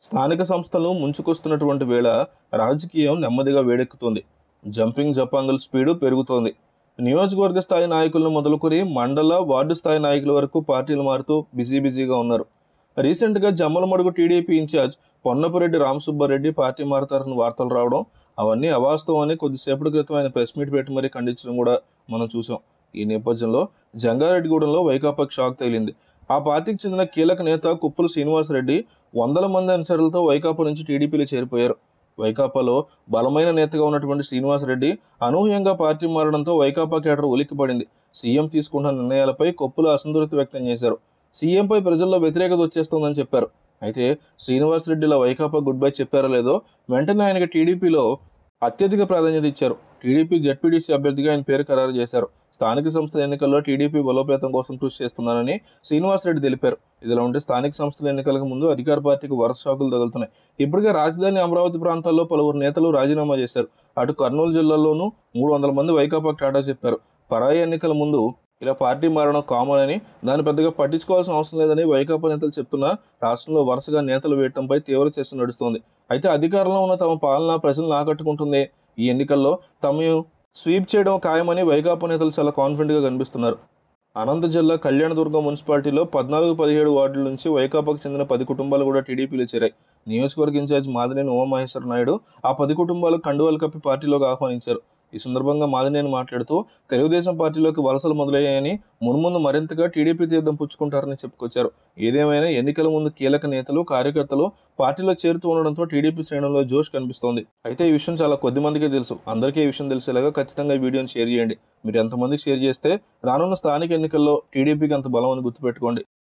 స్థానిక సంస్థలు ముంచుకొస్తున్నటువంటి వేళ రాజకీయం నెమ్మదిగా వేడెక్కుతోంది జంపింగ్ జపాంగల్ స్పీడు పెరుగుతోంది నియోజకవర్గ స్థాయి నాయకులను మొదలుకొని మండల వార్డు స్థాయి నాయకుల వరకు పార్టీలు మారుతూ బిజీ బిజీగా ఉన్నారు రీసెంట్గా జమ్మలమడుగు టీడీపీ ఇన్ఛార్జ్ పొన్నపురెడ్డి రామసుబ్బారెడ్డి పార్టీ మారతారని వార్తలు రావడం అవన్నీ అవాస్తవం అని కొద్దిసేపటి క్రితం ఆయన ప్రెస్ మీట్ పెట్టి మరీ ఖండించడం కూడా మనం చూసాం ఈ నేపథ్యంలో జంగారెడ్డిగూడెంలో వైకాపాకి షాక్ తగిలింది ఆ పార్టీకి చెందిన కీలక నేత కుప్పల శ్రీనివాసరెడ్డి వందల మంది అనుచరులతో వైకాపా నుంచి టీడీపీలో చేరిపోయారు వైకాపాలో బలమైన నేతగా ఉన్నటువంటి శ్రీనివాసరెడ్డి అనూహ్యంగా పార్టీ మారడంతో వైకాపా కేడర్ ఉలిక్కిపడింది సీఎం తీసుకుంటున్న నిర్ణయాలపై కొప్పులు అసంతృప్తి వ్యక్తం చేశారు సీఎంపై ప్రజల్లో వ్యతిరేకత వచ్చేస్తోందని చెప్పారు అయితే శ్రీనివాసరెడ్డిలా వైకాపా గుడ్ బై చెప్పారో లేదో వెంటనే ఆయనకి టీడీపీలో అత్యధిక ప్రాధాన్యత ఇచ్చారు టీడీపీ జడ్పీటీసీ అభ్యర్థిగా ఆయన పేరు ఖరారు చేశారు స్థానిక సంస్థల ఎన్నికల్లో టీడీపీ బలోపేతం కోసం కృషి చేస్తున్నానని శ్రీనివాసరెడ్డి తెలిపారు ఇదిలా ఉంటే స్థానిక సంస్థల ఎన్నికలకు ముందు అధికార పార్టీకి వరుస షాకులు తగులుతున్నాయి ఇప్పటికే రాజధాని అమరావతి ప్రాంతాల్లో పలువురు నేతలు రాజీనామా చేశారు అటు కర్నూలు జిల్లాలోనూ మూడు వందల మంది వైకాపాకు టాటా చెప్పారు పరాయి ఎన్నికల ముందు ఇలా పార్టీ మారడం కామన్ అని దాన్ని పెద్దగా పట్టించుకోవాల్సిన అవసరం లేదని వైకాపా నేతలు చెప్తున్నా రాష్ట్రంలో వరుసగా నేతలు వేయటంపై తీవ్ర చర్చ నడుస్తోంది అయితే అధికారంలో ఉన్న తమ పాలన ప్రజలను ఆకట్టుకుంటుంది ఈ ఎన్నికల్లో తమ స్వీప్ చేయడం ఖాయమని వైకాపా నేతలు చాలా కాన్ఫిడెంట్గా కనిపిస్తున్నారు అనంత జిల్లా కళ్యాణదుర్గం మున్సిపాలిటీలో పద్నాలుగు పదిహేడు వార్డుల నుంచి వైకాపాకు చెందిన పది కుటుంబాలు కూడా టీడీపీలో చేరాయి నియోజకవర్గ ఇన్ఛార్జ్ మాదినేని ఉమామహేశ్వర నాయుడు ఆ పది కుటుంబాలకు కండువాలు కప్పి పార్టీలోకి ఆహ్వానించారు ఈ సందర్భంగా మాదినేని మాట్లాడుతూ తెలుగుదేశం పార్టీలోకి వలసలు మొదలయ్యాయని మున్ముందు మరింతగా టీడీపీ తీర్థం పుచ్చుకుంటారని చెప్పుకొచ్చారు ఏదేమైనా ఎన్నికల ముందు కీలక నేతలు కార్యకర్తలు పార్టీలో చేరుతూ ఉండడంతో టీడీపీ శ్రేణుల్లో జోష్ కనిపిస్తోంది అయితే ఈ విషయం చాలా కొద్ది మందికే తెలుసు అందరికీ ఈ విషయం తెలిసేలాగా ఖచ్చితంగా ఈ వీడియోని షేర్ చేయండి మీరు ఎంతమందికి షేర్ చేస్తే రానున్న స్థానిక ఎన్నికల్లో టీడీపీకి అంత బలం అని గుర్తుపెట్టుకోండి